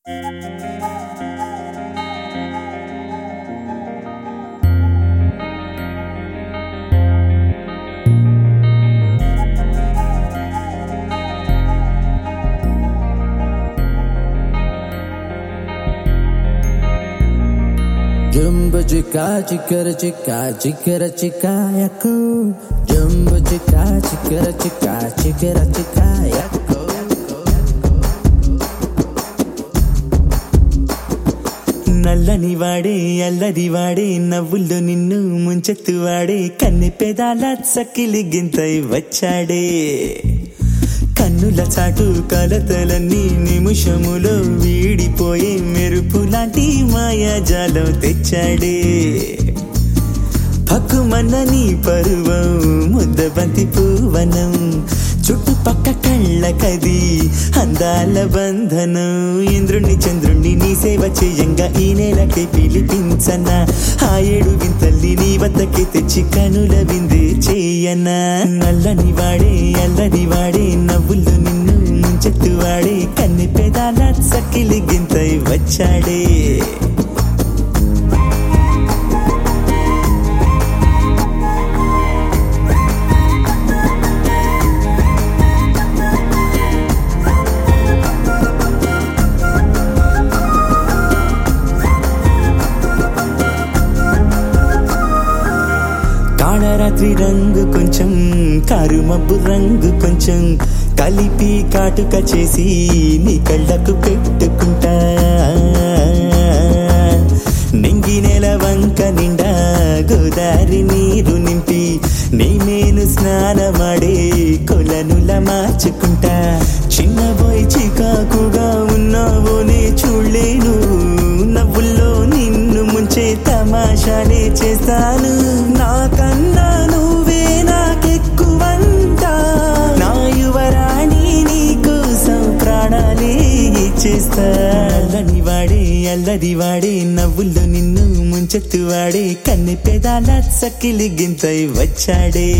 Jumbo chica, chicara chica, chicara chica, yako. Jumbo chica, chicara chica, chicara chica, yako. నల్లని వాడే అల్లరి వాడే నవ్వుల్లో నిన్ను ముంచెత్తు వాడే కన్నె పెదాల సకిలి గింతై వచ్చాడే కన్నుల చాటు కలతలన్నీ నిమిషములో వీడిపోయే మెరుపు లాంటి మాయాజాలం తెచ్చాడే పక్కుమన్న నీ పరువం ముద్దబంతి పూవనం చుట్టుపక్క కళ్ళకది అందాల బంధనం ఇంద్రుణ్ణి చంద్రుణ్ణి నీ సేవ చేయంగా ఈ నేలకి పిలిపించనా ఆ ఏడు వింతల్ని నీ వద్దకి తెచ్చి కనుల విందే చేయనా నల్లని వాడే అల్లరి వాడే నవ్వులు నిన్ను ముంచెత్తు వాడే కన్నె పెదాల సకిలి గింతై వచ్చాడే కాళరాత్రి రంగు కొంచెం కారు మబ్బు రంగు కొంచెం కలిపి కాటుక చేసి నీ కళ్ళకు పెట్టుకుంటా నింగి నెల వంక నిండా గోదారి నీరు నింపి నీ నేను స్నానమాడే కొలనుల మార్చుకుంటా చిన్న బోయ్ చికాకుగా ఉన్నావో నే చూడలేను నవ్వుల్లో నిన్ను ముంచే తమాషాలే చేస్తాను నాకన్నా నువ్వే నాకెక్కువంట నా యువరాణి నీ కోసం ప్రాణాలే చేస్తా అల్లని వాడే అల్లరి వాడే నవ్వుల్లో నిన్ను ముంచెత్తు వాడే కన్నె పెదాల సకిలి గింతై వచ్చాడే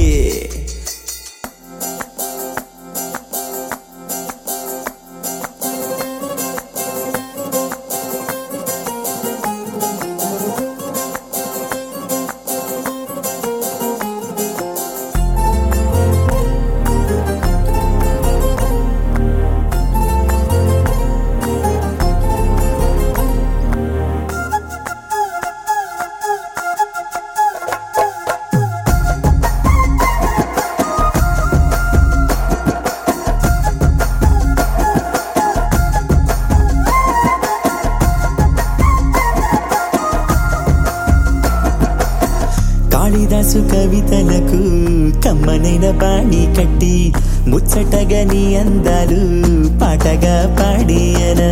కాళిదాసు కవితలకు కమ్మనైన బాణి కట్టి ముచ్చటగా నీ అందాలు పాటగా పాడియనా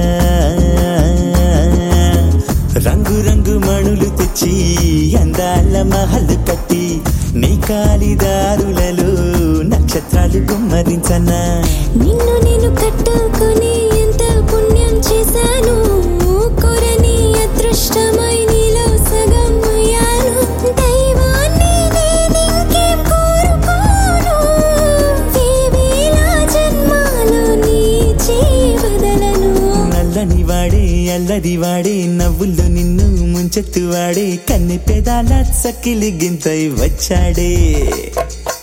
రంగు రంగు మణులు తెచ్చి అందాల మహల్ కట్టి నీ కాలిదారులలో నక్షత్రాలు గుమ్మరించనా నిన్ను నేను కట్టుకుని ఎంత పుణ్యం చేశాను కొరని అదృష్టమై నీలో సగం అయ్యాను దైవాన్ని నేనింకేం కోరుకోను వేవేల జన్మాలు నీ జీవదలను నల్లని వాడే అల్లరి వాడే నవ్వుల్లో నిన్ను ముంచెత్తు వాడే కన్నె పెదాల సకిలి గింతై వచ్చాడే